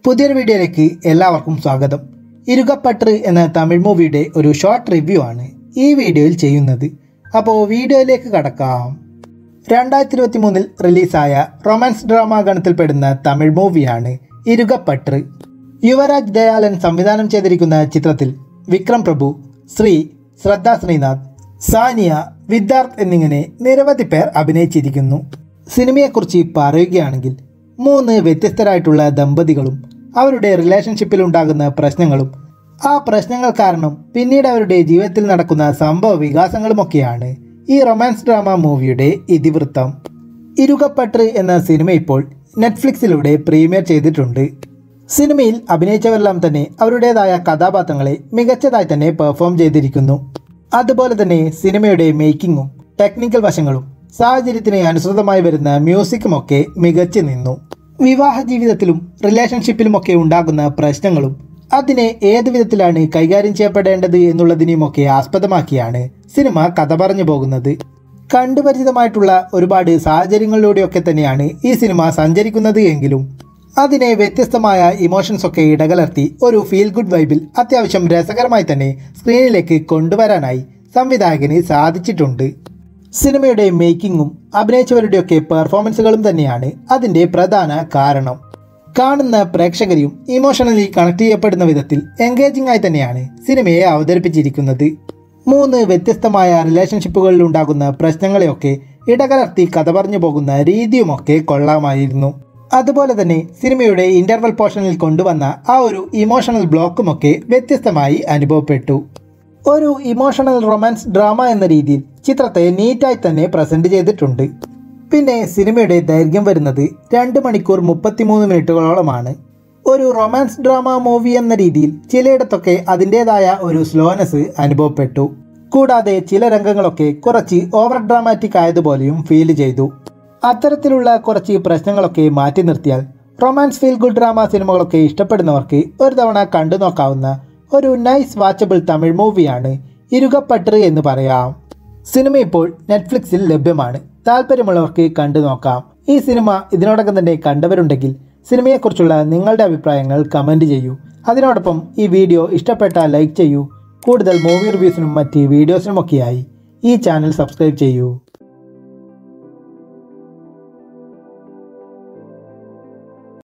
പുതിയൊരു വീഡിയോയിലേക്ക് എല്ലാവർക്കും സ്വാഗതം ഇരുകപ്പട്ടർ എന്ന തമിഴ് മൂവിയുടെ ഒരു ഷോർട്ട് റിവ്യൂ ആണ് ഈ വീഡിയോയിൽ ചെയ്യുന്നത് അപ്പോൾ വീഡിയോയിലേക്ക് കടക്കാം രണ്ടായിരത്തി ഇരുപത്തി മൂന്നിൽ റിലീസായ റൊമാൻസ് ഡ്രാമ ഗണത്തിൽപ്പെടുന്ന തമിഴ് മൂവിയാണ് ഇരുകപ്പട്ടർ യുവരാജ് ദയാലൻ സംവിധാനം ചെയ്തിരിക്കുന്ന ചിത്രത്തിൽ വിക്രം പ്രഭു ശ്രീ ശ്രദ്ധ ശ്രീനാഥ് സാനിയ വിദ്യാർത്ഥ് എന്നിങ്ങനെ നിരവധി പേർ അഭിനയിച്ചിരിക്കുന്നു സിനിമയെക്കുറിച്ച് പറയുകയാണെങ്കിൽ മൂന്ന് വ്യത്യസ്തരായിട്ടുള്ള ദമ്പതികളും അവരുടെ റിലേഷൻഷിപ്പിൽ ഉണ്ടാകുന്ന പ്രശ്നങ്ങളും ആ പ്രശ്നങ്ങൾ കാരണം പിന്നീട് അവരുടെ ജീവിതത്തിൽ നടക്കുന്ന സംഭവ വികാസങ്ങളുമൊക്കെയാണ് ഈ റൊമാൻസ് ഡ്രാമ മൂവിയുടെ ഇതിവൃത്തം ഇരുകപ്പട്ടർ എന്ന സിനിമ ഇപ്പോൾ നെറ്റ്ഫ്ലിക്സിലൂടെ പ്രീമിയർ ചെയ്തിട്ടുണ്ട് സിനിമയിൽ അഭിനയിച്ചവരെല്ലാം തന്നെ അവരുടേതായ കഥാപാത്രങ്ങളെ മികച്ചതായി തന്നെ പെർഫോം ചെയ്തിരിക്കുന്നു അതുപോലെ തന്നെ സിനിമയുടെ മേക്കിങ്ങും ടെക്നിക്കൽ വശങ്ങളും സാഹചര്യത്തിന് അനുസൃതമായി വരുന്ന മ്യൂസിക്കുമൊക്കെ മികച്ചു നിന്നു വിവാഹ ജീവിതത്തിലും റിലേഷൻഷിപ്പിലുമൊക്കെ ഉണ്ടാകുന്ന പ്രശ്നങ്ങളും അതിനെ ഏത് വിധത്തിലാണ് കൈകാര്യം ചെയ്യപ്പെടേണ്ടത് എന്നുള്ളതിനെയുമൊക്കെ ആസ്പദമാക്കിയാണ് സിനിമ കഥ പറഞ്ഞു പോകുന്നത് കണ്ടുപരിചിതമായിട്ടുള്ള ഒരുപാട് സാഹചര്യങ്ങളിലൂടെയൊക്കെ തന്നെയാണ് ഈ സിനിമ സഞ്ചരിക്കുന്നത് എങ്കിലും അതിനെ വ്യത്യസ്തമായ ഇമോഷൻസ് ഒക്കെ ഇടകലർത്തി ഒരു ഫീൽ ഗുഡ് വൈബിൽ അത്യാവശ്യം രസകരമായി തന്നെ സ്ക്രീനിലേക്ക് കൊണ്ടുവരാനായി സംവിധായകന് സാധിച്ചിട്ടുണ്ട് സിനിമയുടെ മേക്കിങ്ങും അഭിനയിച്ചവരുടെയൊക്കെ പെർഫോമൻസുകളും തന്നെയാണ് അതിൻ്റെ പ്രധാന കാരണം കാണുന്ന പ്രേക്ഷകരെയും ഇമോഷണലി കണക്ട് ചെയ്യപ്പെടുന്ന വിധത്തിൽ എൻഗേജിംഗ് ആയി തന്നെയാണ് സിനിമയെ അവതരിപ്പിച്ചിരിക്കുന്നത് മൂന്ന് വ്യത്യസ്തമായ റിലേഷൻഷിപ്പുകളിൽ ഉണ്ടാകുന്ന പ്രശ്നങ്ങളെയൊക്കെ ഇടകലർത്തി കഥ പറഞ്ഞു പോകുന്ന രീതിയുമൊക്കെ കൊള്ളാമായിരുന്നു അതുപോലെ തന്നെ സിനിമയുടെ ഇന്റർവൽ പോർഷനിൽ കൊണ്ടുവന്ന ആ ഒരു ഇമോഷണൽ ബ്ലോക്കുമൊക്കെ വ്യത്യസ്തമായി അനുഭവപ്പെട്ടു ഒരു ഇമോഷണൽ റൊമാൻസ് ഡ്രാമ എന്ന രീതിയിൽ ചിത്രത്തെ നീറ്റായി തന്നെ പ്രസന്റ് ചെയ്തിട്ടുണ്ട് പിന്നെ സിനിമയുടെ ദൈർഘ്യം വരുന്നത് രണ്ട് മണിക്കൂർ മുപ്പത്തിമൂന്ന് മിനിറ്റുകളോളമാണ് ഒരു റൊമാൻസ് ഡ്രാമ മൂവി എന്ന രീതിയിൽ ചിലയിടത്തൊക്കെ അതിൻ്റെതായ ഒരു സ്ലോനെസ് അനുഭവപ്പെട്ടു കൂടാതെ ചില രംഗങ്ങളൊക്കെ കുറച്ച് ഓവർ ഡ്രാമാറ്റിക് ആയതുപോലെയും ഫീൽ ചെയ്തു അത്തരത്തിലുള്ള കുറച്ച് പ്രശ്നങ്ങളൊക്കെ മാറ്റി നിർത്തിയാൽ റൊമാൻസ് ഫീൽ ഗുഡ് ഡ്രാമ സിനിമകളൊക്കെ ഇഷ്ടപ്പെടുന്നവർക്ക് ഒരു തവണ കണ്ടു നോക്കാവുന്ന ഒരു നൈസ് വാച്ചബിൾ തമിഴ് മൂവിയാണ് ഇരുകപ്പട്ടർ എന്ന് പറയാം സിനിമ ഇപ്പോൾ നെറ്റ്ഫ്ലിക്സിൽ ലഭ്യമാണ് താല്പര്യമുള്ളവർക്ക് കണ്ടു നോക്കാം ഈ സിനിമ ഇതിനോടകം തന്നെ കണ്ടവരുണ്ടെങ്കിൽ സിനിമയെക്കുറിച്ചുള്ള നിങ്ങളുടെ അഭിപ്രായങ്ങൾ കമൻറ്റ് ചെയ്യൂ അതിനോടൊപ്പം ഈ വീഡിയോ ഇഷ്ടപ്പെട്ടാൽ ലൈക്ക് ചെയ്യൂ കൂടുതൽ മൂവി റിവ്യൂസിനും മറ്റ് വീഡിയോസിനുമൊക്കെയായി ഈ ചാനൽ സബ്സ്ക്രൈബ് ചെയ്യൂ